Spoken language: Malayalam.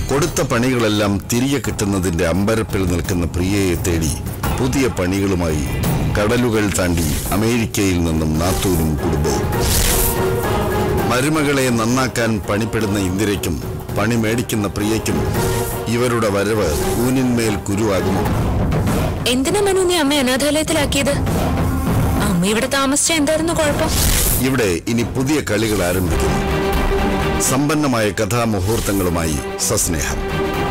കൊടുത്ത പണികളെല്ലാം തിരികെ കിട്ടുന്നതിന്റെ അമ്പരപ്പിൽ നിൽക്കുന്ന പ്രിയയെ തേടി പുതിയ പണികളുമായി കടലുകൾ താണ്ടി അമേരിക്കയിൽ നിന്നും നാത്തൂരും കുടുംബവും മരുമകളെ നന്നാക്കാൻ പണിപ്പെടുന്ന ഇന്ദിരയ്ക്കും പണി മേടിക്കുന്ന പ്രിയയ്ക്കും ഇവരുടെ വരവ് ഊനിന്മേൽ കുരുവാകുമോ എന്തിനാ മനു നീ അമ്മ അനാഥാലയത്തിലാക്കിയത് അമ്മ ഇവിടെ താമസിച്ച എന്തായിരുന്നു കുഴപ്പം ഇവിടെ ഇനി പുതിയ കളികൾ ആരംഭിക്കുന്നു സമ്പന്നമായ കഥാമുഹൂർത്തങ്ങളുമായി സസ്നേഹം